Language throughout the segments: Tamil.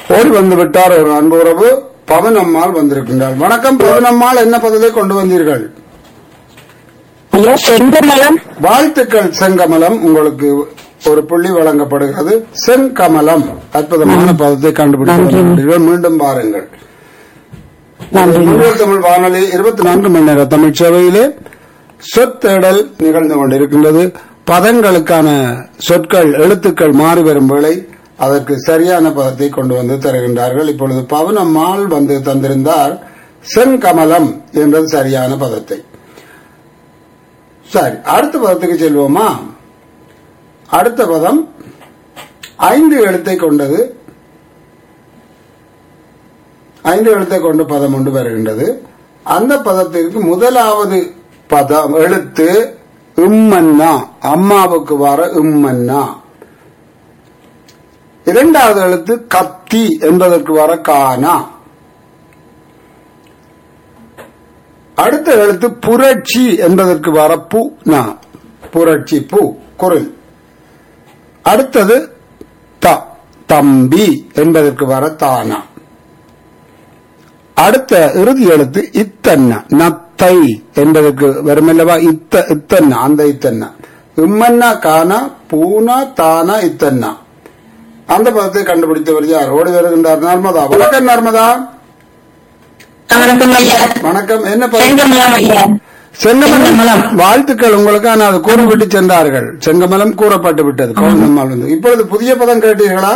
ஓடி வந்து விட்டார் ஒரு அன்பு உறவு பவனம்மாள் வந்திருக்கின்றார் வணக்கம் பவனம்மாள் என்ன பதிலை கொண்டு வந்தீர்கள் ஐயா செங்கமலம் வாழ்த்துக்கள் செங்கமலம் உங்களுக்கு ஒரு புள்ளி வழங்கப்படுகிறது செங்கமலம் அற்புதமான பதத்தை கண்டுபிடித்து நன்றி. வருகிறீர்கள். மீண்டும் பாருங்கள் நன்றி முன்னாள் தமிழ் வானொலி இருபத்தி நான்கு மணி நேர தமிழ் சேவையிலே சொத்தேடல் நிகழ்ந்து கொண்டிருக்கின்றது பதங்களுக்கான சொற்கள் எழுத்துக்கள் மாறி வரும் வேளை அதற்கு சரியான பதத்தை கொண்டு வந்து தருகின்றார்கள் இப்பொழுது பவனம்மாள் வந்து தந்திருந்தார் செங்கமலம் என்றது சரியான பதத்தை சரி அடுத்த பதத்துக்கு செல்வோமா அடுத்த பதம் ஐந்து எழுத்தை கொண்டது ஐந்து எழுத்தை கொண்ட பதம் ஒன்று வருகின்றது அந்த பதத்திற்கு முதலாவது பதம் எழுத்து இம்மன்னா அம்மாவுக்கு வர இம்மன்னா இரண்டாவது எழுத்து கத்தி என்பதற்கு வர கானா அடுத்த எழுத்து புரட்சி என்பதற்கு வர பூ நா புரட்சி பூ குரல் அடுத்தது த தம்பி என்பதற்கு வர தானா அடுத்த இறுதி எழுத்து இத்தன்னா நத்தை என்பதற்கு வருமல்லவா இத்த இத்தன்னா அந்த இத்தன்னா இம்மன்னா கானா பூனா தானா இத்தன்னா அந்த பதத்தை கண்டுபிடித்தவர் யார் ஓடி வருகின்றார் நர்மதா வணக்கம் நர்மதா வணக்கம் ஐயா வணக்கம் என்ன பதம் செங்கமலம் ஐயா செங்கமலம் செங்கமலம். வாழ்த்துக்கள் உங்களுக்கு ஆனால் அது கூறப்பட்டு சென்றார்கள் செங்கமலம் கூறப்பட்டு விட்டது கவுண்டம்மாள் வந்து இப்பொழுது புதிய பதம் கேட்டீர்களா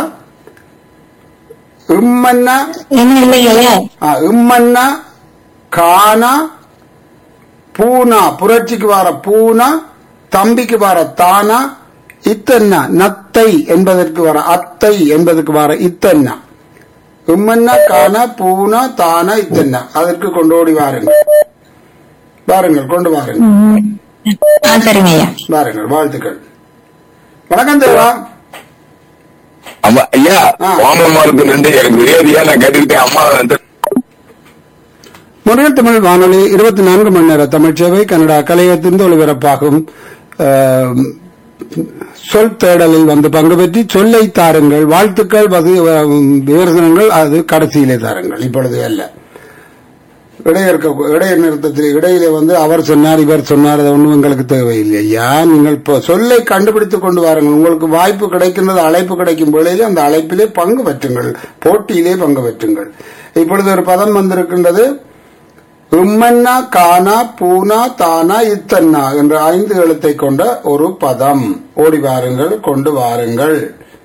இம்மன்னா என்ன இல்லையா ஆ, இம்மன்னா கானா பூனா புரட்சிக்கு வர பூனா தம்பிக்கு வர தானா இத்தன்னா நத்தை என்பதற்கு வர அத்தை என்பதற்கு வர இத்தன்னா இம்மன்னா கானா பூனா தானா இத்தன்னா அதற்கு கொண்டு ஓடி வாருங்கள் வாருங்கள் கொண்டு வாருங்கள் ஆ சரிங்க ஐயா வாருங்கள் வாழ்த்துக்கள் வணக்கம் தேவா அம்மா ஐயா ஆ. ஓமம்மாளுக்கு நன்றி எனக்கு தெரியாதியா நான் கேட்டுக்கிட்டேன் அம்மா வந்து முறையில் தமிழ் வானொலி இருபத்தி நான்கு மணி நேர தமிழ் சேவை கனடா கலையத்திலிருந்து ஒளிபரப்பாகும் ஆம், சொல் தேடலில் வந்து பங்கு பெற்றி சொல்லை தாருங்கள் வாழ்த்துக்கள் வது ஆம், விமர்சனங்கள் அது கடைசியிலே தாருங்கள் இப்பொழுது அல்ல இடையற்க இடைய நிறுத்தத்தில் இடையிலே வந்து அவர் சொன்னார் இவர் சொன்னார் அது ஒன்றும் எங்களுக்கு தேவையில்லை ஐயா நீங்கள் இப்போ சொல்லை கண்டுபிடித்துக் கொண்டு வாருங்கள் உங்களுக்கு வாய்ப்பு கிடைக்கின்றது அழைப்பு கிடைக்கும் வேளையிலே அந்த அழைப்பிலே பங்கு பெற்றுங்கள் போட்டியிலே பங்கு பெற்றுங்கள் இப்பொழுது ஒரு பதம் வந்திருக்கின்றது உம்மன்னா கானா பூனா தானா இத்தன்னா என்ற ஐந்து எழுத்தை கொண்ட ஒரு பதம் ஓடி வாருங்கள் கொண்டு வாருங்கள்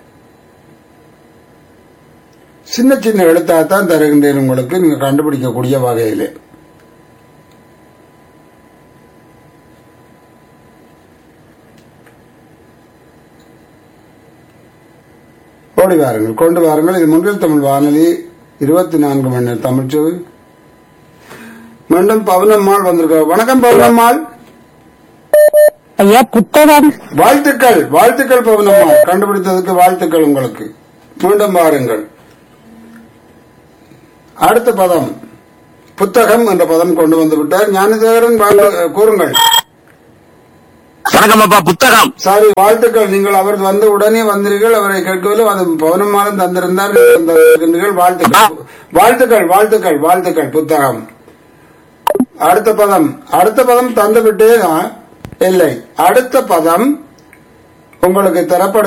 சின்ன சின்ன எழுத்தாத்தான் தருகின்றேன் உங்களுக்கு நீங்க கண்டுபிடிக்கக்கூடிய வகையிலே ஓடி வாருங்கள் கொண்டு வாருங்கள் இது முன்னில் தமிழ் வானொலி இருபத்தி நான்கு மணி நேரம் தமிழ் சேவை மீண்டும் பவனம்மாள் வந்திருக்கார் வணக்கம் பவனம்மாள் ஐயா புத்தகம் வாழ்த்துக்கள் வாழ்த்துக்கள் பவனம்மாள் கண்டுபிடித்ததுக்கு வாழ்த்துக்கள் உங்களுக்கு மீண்டும் பாருங்கள் அடுத்த பதம் புத்தகம் என்ற பதம் கொண்டு வந்து விட்டார் ஞானதேவரன் வாழ்த்து- கூறுங்கள் வணக்கம் அப்பா புத்தகம் சாரி வாழ்த்துக்கள் நீங்கள் அவர் வந்து உடனே வந்தீர்கள் அவரை கேட்கவில்லை அது பவனம்மாளும் தந்திருந்தார் நீங்கள் தந்திருக்கின்றீர்கள் வாழ்த்துக்கள் வாழ்த்துக்கள் வாழ்த்துக்கள் வாழ்த்துக்கள் புத்தகம் அடுத்த பதம் அடுத்த பதம் தந்து விட்டே தான் இல்லை அடுத்த பதம் உங்களுக்கு தரப்பட